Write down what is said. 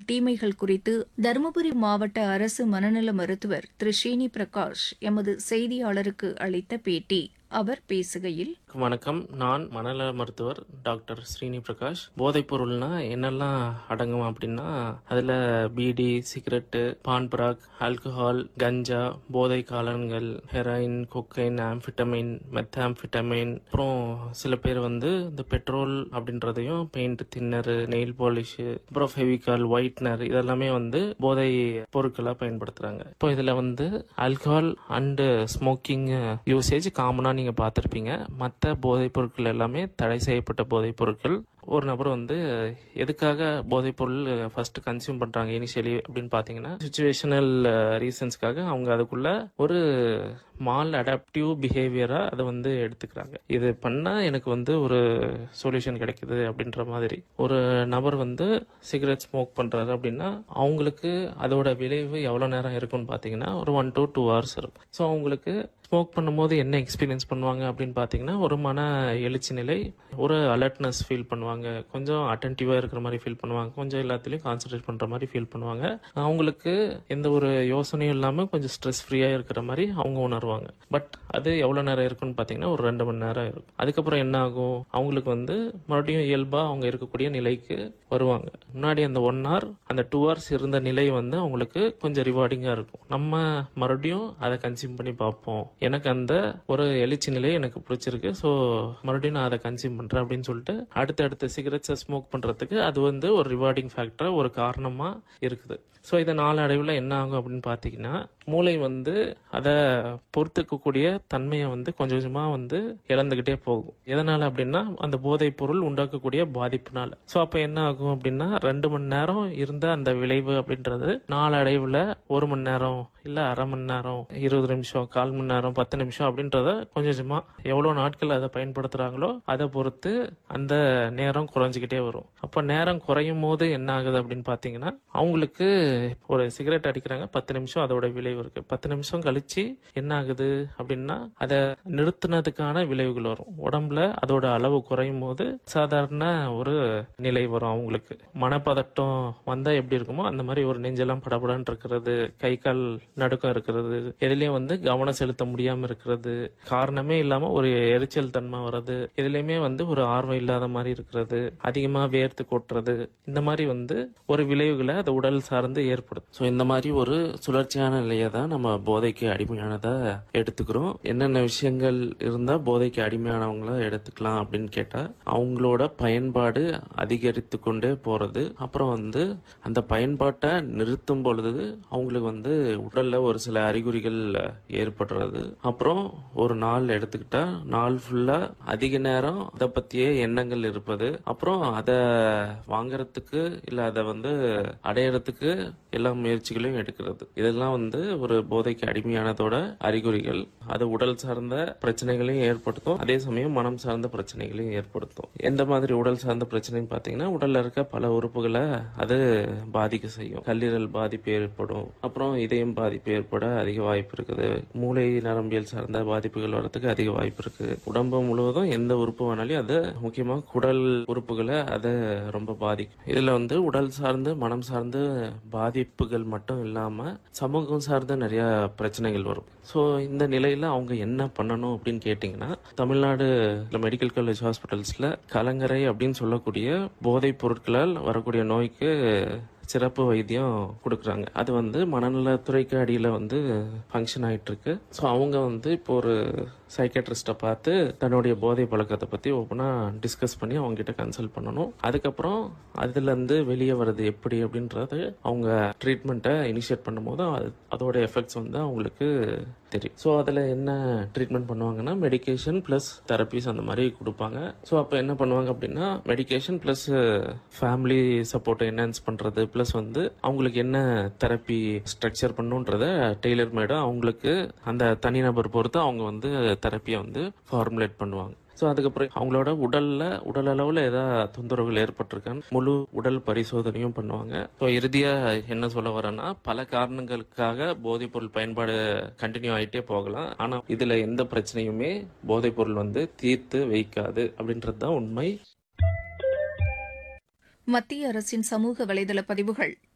தீமைகள் குறித்து தருமபுரி மாவட்ட அரசு மனநல மருத்துவர் திரு ஸ்ரீனி பிரகாஷ் எமது செய்தியாளருக்கு அளித்த பேட்டி அவர் பேசுகையில் வணக்கம் நான் மனநல மருத்துவர் டாக்டர் ஸ்ரீனி பிரகாஷ் போதைப் பொருள்னா என்னெல்லாம் அடங்கும் அப்படின்னா அதுல பீடி சிகரெட்டு பான் பராக் ஆல்கஹால் கஞ்சா போதை காலன்கள் ஹெராயின் கொக்கைன் ஆம்ஃபிட்டமைன் மெத்தாம்ஃபிட்டமைன் அப்புறம் சில பேர் வந்து இந்த பெட்ரோல் அப்படின்றதையும் பெயிண்ட் தின்னர் நெயில் பாலிஷ் அப்புறம் ஃபெவிகால் ஒயிட்னர் இதெல்லாமே வந்து போதை பொருட்களா பயன்படுத்துறாங்க இப்போ இதுல வந்து ஆல்கஹால் அண்டு ஸ்மோக்கிங் யூசேஜ் காமனா நீங்க பார்த்துருப்பீங்க மற்ற போதைப் பொருட்கள் எல்லாமே தடை செய்யப்பட்ட போதைப் பொருட்கள் ஒரு நபர் வந்து எதுக்காக போதைப் பொருள் ஃபர்ஸ்ட் கன்சியூம் பண்றாங்க இனிஷியலி அப்படின்னு பாத்தீங்கன்னா சுச்சுவேஷனல் ரீசன்ஸ்க்காக அவங்க அதுக்குள்ள ஒரு மால் அடாப்டிவ் பிஹேவியரா அதை வந்து எடுத்துக்கிறாங்க இது பண்ணா எனக்கு வந்து ஒரு சொல்யூஷன் கிடைக்குது அப்படின்ற மாதிரி ஒரு நபர் வந்து சிகரெட் ஸ்மோக் பண்றாரு அப்படின்னா அவங்களுக்கு அதோட விளைவு எவ்வளவு நேரம் இருக்கும்னு பாத்தீங்கன்னா ஒரு ஒன் to டூ ஹவர்ஸ் இருக்கும் ஸோ அவங்களுக்கு ஸ்மோக் பண்ணும்போது என்ன எக்ஸ்பீரியன்ஸ் பண்ணுவாங்க அப்படின்னு பார்த்தீங்கன்னா ஒரு மன எழுச்சி நிலை ஒரு அலர்ட்னஸ் ஃபீல் பண்ணுவாங்க கொஞ்சம் அட்டன்டிவாக இருக்கிற மாதிரி ஃபீல் பண்ணுவாங்க கொஞ்சம் எல்லாத்துலேயும் கான்சென்ட்ரேட் பண்ணுற மாதிரி ஃபீல் பண்ணுவாங்க அவங்களுக்கு எந்த ஒரு யோசனையும் இல்லாமல் கொஞ்சம் ஸ்ட்ரெஸ் ஃப்ரீயாக இருக்கிற மாதிரி அவங்க உணர்வாங்க பட் அது எவ்வளோ நேரம் இருக்குன்னு பார்த்தீங்கன்னா ஒரு ரெண்டு மணி நேரம் இருக்கும் அதுக்கப்புறம் என்ன ஆகும் அவங்களுக்கு வந்து மறுபடியும் இயல்பாக அவங்க இருக்கக்கூடிய நிலைக்கு வருவாங்க முன்னாடி அந்த ஒன் hour அந்த டூ ஹவர்ஸ் இருந்த நிலை வந்து அவங்களுக்கு கொஞ்சம் ரிவார்டிங்காக இருக்கும் நம்ம மறுபடியும் அதை கன்சியூம் பண்ணி பார்ப்போம் எனக்கு அந்த ஒரு எழுச்சி நிலை எனக்கு பிடிச்சிருக்கு ஸோ மறுபடியும் நான் அதை கன்சியூம் பண்றேன் அப்படின்னு சொல்லிட்டு அடுத்தடுத்த சிகரெட்ஸை ஸ்மோக் பண்றதுக்கு அது வந்து ஒரு ரிவார்டிங் ஃபேக்டரா ஒரு காரணமா இருக்குது ஸோ இதை நாளடைவில் என்ன ஆகும் அப்படின்னு பார்த்தீங்கன்னா மூளை வந்து அதை பொறுத்துக்கக்கூடிய தன்மையை வந்து கொஞ்சம் கொஞ்சமா வந்து இழந்துகிட்டே போகும் எதனால அப்படின்னா அந்த போதைப் பொருள் உண்டாக்கக்கூடிய பாதிப்புனால ஸோ அப்போ என்ன ஆகும் அப்படின்னா ரெண்டு மணி நேரம் இருந்த அந்த விளைவு அப்படின்றது நாளடைவில் ஒரு மணி நேரம் இல்லை அரை மணி நேரம் இருபது நிமிஷம் கால் மணி நேரம் பத்து நிமிஷம் அப்படின்றத கொஞ்சம் கொஞ்சமா எவ்வளோ நாட்கள் அதை பயன்படுத்துறாங்களோ அதை பொறுத்து அந்த நேரம் குறைஞ்சிக்கிட்டே வரும் அப்போ நேரம் குறையும் போது என்ன ஆகுது அப்படின்னு பார்த்தீங்கன்னா அவங்களுக்கு ஒரு சிகரெட் அடிக்கிறாங்க பத்து நிமிஷம் அதோட விளைவு இருக்கு பத்து நிமிஷம் கழிச்சு என்ன ஆகுது அப்படின்னா அதை நிறுத்தினதுக்கான விளைவுகள் வரும் உடம்புல அதோட அளவு குறையும் போது சாதாரண ஒரு நிலை வரும் அவங்களுக்கு மனப்பதட்டம் வந்தா எப்படி இருக்குமோ அந்த மாதிரி ஒரு நெஞ்செல்லாம் படபடன்னு இருக்கிறது கை கால் நடுக்கம் இருக்கிறது எதுலயும் வந்து கவனம் செலுத்த முடியாம இருக்கிறது காரணமே இல்லாம ஒரு எரிச்சல் தன்மை வர்றது எதுலயுமே வந்து ஒரு ஆர்வம் இல்லாத மாதிரி இருக்கிறது அதிகமா வேர்த்து கொட்டுறது இந்த மாதிரி வந்து ஒரு விளைவுகளை அது உடல் சார்ந்து ஏற்படுது ஸோ இந்த மாதிரி ஒரு சுழற்சியான நிலையை தான் நம்ம போதைக்கு அடிமையானதா எடுத்துக்கிறோம் என்னென்ன விஷயங்கள் இருந்தா போதைக்கு அடிமையானவங்கள எடுத்துக்கலாம் அப்படின்னு கேட்டா அவங்களோட பயன்பாடு அதிகரித்து கொண்டே போறது அப்புறம் வந்து அந்த பயன்பாட்டை நிறுத்தும் பொழுது அவங்களுக்கு வந்து உடல்ல ஒரு சில அறிகுறிகள் ஏற்படுறது அப்புறம் ஒரு நாள் எடுத்துக்கிட்டா நாள் ஃபுல்லா அதிக நேரம் அதை பத்திய எண்ணங்கள் இருப்பது அப்புறம் அதை வாங்குறதுக்கு இல்ல அதை வந்து அடையறதுக்கு எல்லா முயற்சிகளையும் எடுக்கிறது இதெல்லாம் வந்து ஒரு போதைக்கு அடிமையானதோட அறிகுறிகள் அது உடல் சார்ந்த பிரச்சனைகளையும் ஏற்படுத்தும் அதே சமயம் மனம் சார்ந்த பிரச்சனைகளையும் ஏற்படுத்தும் எந்த மாதிரி உடல் சார்ந்த பிரச்சனைன்னு பாத்தீங்கன்னா உடல்ல இருக்க பல உறுப்புகளை அது பாதிக்க செய்யும் கல்லீரல் பாதிப்பு ஏற்படும் அப்புறம் இதயம் பாதிப்பு ஏற்பட அதிக வாய்ப்பு இருக்குது மூளை நரம்பியல் சார்ந்த பாதிப்புகள் வர்றதுக்கு அதிக வாய்ப்பு இருக்கு உடம்பு முழுவதும் எந்த உறுப்பு வேணாலும் அது முக்கியமா குடல் உறுப்புகளை அதை ரொம்ப பாதிக்கும் இதுல வந்து உடல் சார்ந்து மனம் சார்ந்து பாதிப்புகள் மட்டும் இல்லாம சமூகம் சார்ந்த நிறைய பிரச்சனைகள் வரும் ஸோ இந்த நிலையில அவங்க என்ன பண்ணணும் அப்படின்னு கேட்டிங்கன்னா தமிழ்நாடு மெடிக்கல் காலேஜ் ஹாஸ்பிட்டல்ஸ்ல கலங்கரை அப்படின்னு சொல்லக்கூடிய போதைப் பொருட்களால் வரக்கூடிய நோய்க்கு சிறப்பு வைத்தியம் கொடுக்குறாங்க அது வந்து மனநலத்துறைக்கு அடியில் வந்து ஃபங்க்ஷன் ஆயிட்டு இருக்கு ஸோ அவங்க வந்து இப்போ ஒரு சைக்கட்ரிஸ்ட்டை பார்த்து தன்னுடைய போதை பழக்கத்தை பற்றி ஓப்பனாக டிஸ்கஸ் பண்ணி அவங்க கிட்ட கன்சல்ட் பண்ணணும் அதுக்கப்புறம் அதுலேருந்து வெளியே வர்றது எப்படி அப்படின்றது அவங்க ட்ரீட்மெண்ட்டை இனிஷியேட் பண்ணும்போது அது- அதோட எஃபெக்ட்ஸ் வந்து அவங்களுக்கு தெரியும் ஸோ அதில் என்ன ட்ரீட்மெண்ட் பண்ணுவாங்கன்னா மெடிகேஷன் ப்ளஸ் தெரப்பிஸ் அந்த மாதிரி கொடுப்பாங்க ஸோ அப்போ என்ன பண்ணுவாங்க அப்படின்னா மெடிகேஷன் ப்ளஸ் ஃபேமிலி சப்போர்ட்டை என்ஹான்ஸ் பண்ணுறது ப்ளஸ் வந்து அவங்களுக்கு என்ன தெரப்பி ஸ்ட்ரக்சர் பண்ணுன்றத டெய்லர் மேடம் அவங்களுக்கு அந்த தனிநபர் பொறுத்து அவங்க வந்து தெரப்பியை வந்து ஃபார்முலேட் பண்ணுவாங்க ஸோ அதுக்கப்புறம் அவங்களோட உடல்ல உடல் அளவில் ஏதாவது தொந்தரவுகள் ஏற்பட்டிருக்கான்னு முழு உடல் பரிசோதனையும் பண்ணுவாங்க ஸோ இறுதியா என்ன சொல்ல வரேன்னா பல காரணங்களுக்காக போதைப் பொருள் பயன்பாடு கண்டினியூ ஆயிட்டே போகலாம் ஆனா இதுல எந்த பிரச்சனையுமே போதைப் பொருள் வந்து தீர்த்து வைக்காது அப்படின்றது தான் உண்மை மத்திய அரசின் சமூக வலைதள பதிவுகள்